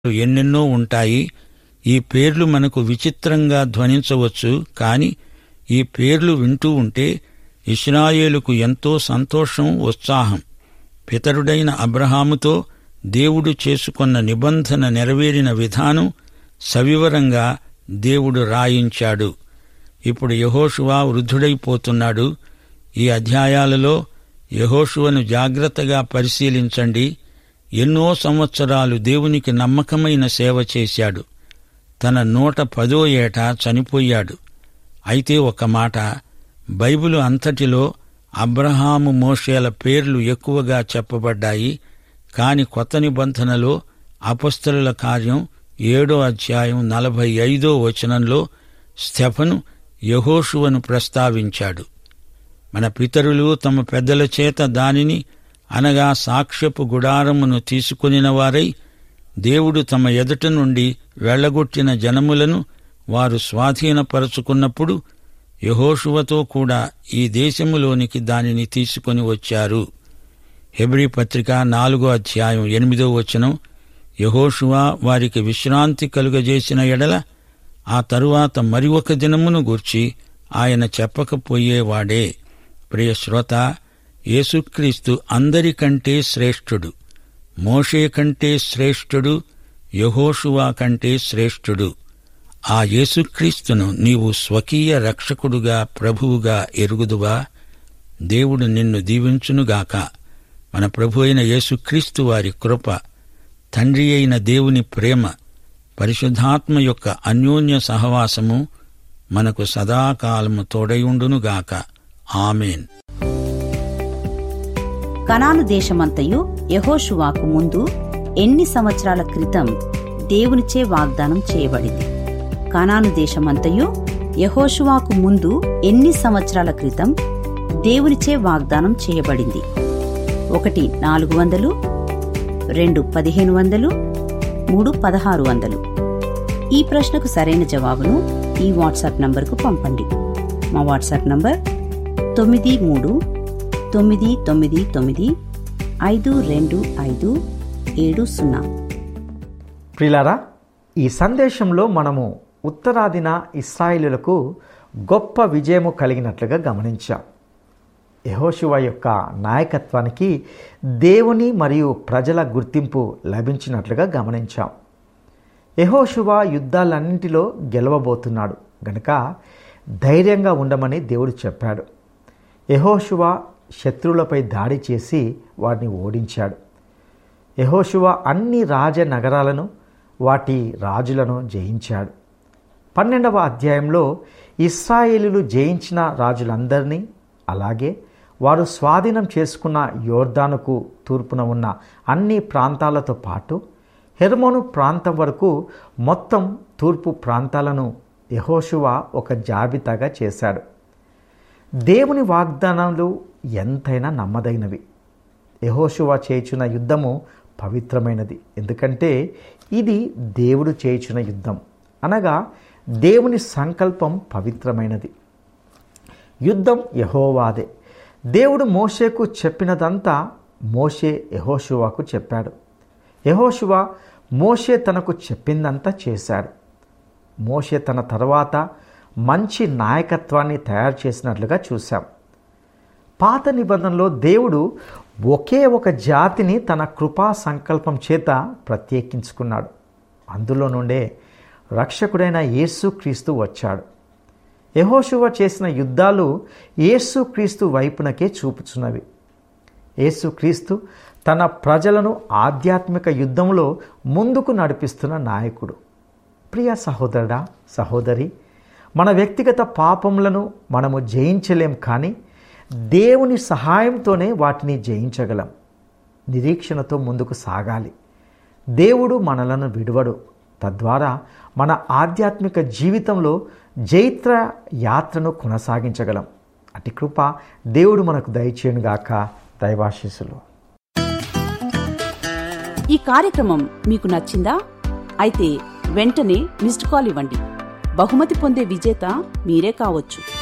ఎన్నెన్నో ఉంటాయి ఈ పేర్లు మనకు విచిత్రంగా ధ్వనించవచ్చు కాని ఈ పేర్లు వింటూ ఉంటే ఇస్రాయేలుకు ఎంతో సంతోషం ఉత్సాహం పితరుడైన అబ్రహాముతో దేవుడు చేసుకొన్న నిబంధన నెరవేరిన విధానం సవివరంగా దేవుడు రాయించాడు ఇప్పుడు యహోషువా వృద్ధుడైపోతున్నాడు ఈ అధ్యాయాలలో యహోషువను జాగ్రత్తగా పరిశీలించండి ఎన్నో సంవత్సరాలు దేవునికి నమ్మకమైన సేవ చేశాడు తన నూట పదో ఏట చనిపోయాడు అయితే ఒక మాట బైబిలు అంతటిలో అబ్రహాము మోషేల పేర్లు ఎక్కువగా చెప్పబడ్డాయి కాని కొత్త నిబంధనలో అపస్తలుల కార్యం ఏడో అధ్యాయం నలభై ఐదో వచనంలో స్టెఫను యహోషువను ప్రస్తావించాడు మన పితరులు తమ పెద్దల చేత దానిని అనగా సాక్ష్యపు గుడారమును తీసుకునిన వారై దేవుడు తమ ఎదుట నుండి వెళ్లగొట్టిన జనములను వారు స్వాధీనపరచుకున్నప్పుడు యహోషువతో కూడా ఈ దేశములోనికి దానిని తీసుకొని వచ్చారు హెబ్రి పత్రిక నాలుగో అధ్యాయం ఎనిమిదో వచనం యహోషువా వారికి విశ్రాంతి కలుగజేసిన ఎడల ఆ తరువాత మరి ఒక దినమును గూర్చి ఆయన చెప్పకపోయేవాడే ప్రియ శ్రోత యేసుక్రీస్తు అందరికంటే శ్రేష్ఠుడు మోషే కంటే శ్రేష్ఠుడు యహోషువా కంటే శ్రేష్ఠుడు ఆ యేసుక్రీస్తును నీవు స్వకీయ రక్షకుడుగా ప్రభువుగా ఎరుగుదువా దేవుడు నిన్ను దీవించునుగాక మన ప్రభు అయిన యేసుక్రీస్తు వారి కృప తండ్రి అయిన దేవుని ప్రేమ పరిశుద్ధాత్మ యొక్క అన్యోన్య సహవాసము మనకు సదాకాలము తోడయుండునుగాక ఆమెన్ కనాను దేశమంతయు యహోషువాకు ముందు ఎన్ని సంవత్సరాల క్రితం దేవునిచే వాగ్దానం చేయబడింది కనాను దేశమంతయు యహోషువాకు ముందు ఎన్ని సంవత్సరాల క్రితం దేవునిచే వాగ్దానం చేయబడింది ఒకటి నాలుగు వందలు రెండు పదిహేను వందలు మూడు పదహారు వందలు ఈ ప్రశ్నకు సరైన జవాబును ఈ వాట్సాప్ నంబర్కు పంపండి మా వాట్సాప్ నంబర్ తొమ్మిది మూడు తొమ్మిది తొమ్మిది తొమ్మిది ఐదు రెండు ఐదు ఏడు సున్నా ప్రిలారా ఈ సందేశంలో మనము ఉత్తరాదిన ఇస్రాయిలులకు గొప్ప విజయము కలిగినట్లుగా గమనించాం యహోశివ యొక్క నాయకత్వానికి దేవుని మరియు ప్రజల గుర్తింపు లభించినట్లుగా గమనించాం యహోశివ యుద్ధాలన్నింటిలో గెలవబోతున్నాడు గనుక ధైర్యంగా ఉండమని దేవుడు చెప్పాడు యహోశివ శత్రువులపై దాడి చేసి వారిని ఓడించాడు యహోశివ అన్ని రాజ నగరాలను వాటి రాజులను జయించాడు పన్నెండవ అధ్యాయంలో ఇస్రాయేలీలు జయించిన రాజులందరినీ అలాగే వారు స్వాధీనం చేసుకున్న యోర్దానుకు తూర్పున ఉన్న అన్ని ప్రాంతాలతో పాటు హెర్మోను ప్రాంతం వరకు మొత్తం తూర్పు ప్రాంతాలను యహోశువ ఒక జాబితాగా చేశాడు దేవుని వాగ్దానాలు ఎంతైనా నమ్మదగినవి యహోశువ చేయుచున్న యుద్ధము పవిత్రమైనది ఎందుకంటే ఇది దేవుడు చేయుచున్న యుద్ధం అనగా దేవుని సంకల్పం పవిత్రమైనది యుద్ధం యహోవాదే దేవుడు మోషేకు చెప్పినదంతా మోషే యహోశువాకు చెప్పాడు యహోశువ మోషే తనకు చెప్పిందంతా చేశాడు మోషే తన తర్వాత మంచి నాయకత్వాన్ని తయారు చేసినట్లుగా చూశాం పాత నిబంధనలో దేవుడు ఒకే ఒక జాతిని తన కృపా సంకల్పం చేత ప్రత్యేకించుకున్నాడు అందులో నుండే రక్షకుడైన యేసుక్రీస్తు వచ్చాడు యహోశువ చేసిన యుద్ధాలు యేసుక్రీస్తు వైపునకే చూపుచున్నవి యేసుక్రీస్తు తన ప్రజలను ఆధ్యాత్మిక యుద్ధంలో ముందుకు నడిపిస్తున్న నాయకుడు ప్రియ సహోదరుడా సహోదరి మన వ్యక్తిగత పాపములను మనము జయించలేం కానీ దేవుని సహాయంతోనే వాటిని జయించగలం నిరీక్షణతో ముందుకు సాగాలి దేవుడు మనలను విడువడు తద్వారా మన ఆధ్యాత్మిక జీవితంలో జైత్ర యాత్రను కొనసాగించగలం అటు కృప దేవుడు మనకు దయచేయునుగాక దైవాశీసులు ఈ కార్యక్రమం మీకు నచ్చిందా అయితే వెంటనే మిస్డ్ కాల్ ఇవ్వండి బహుమతి పొందే విజేత మీరే కావచ్చు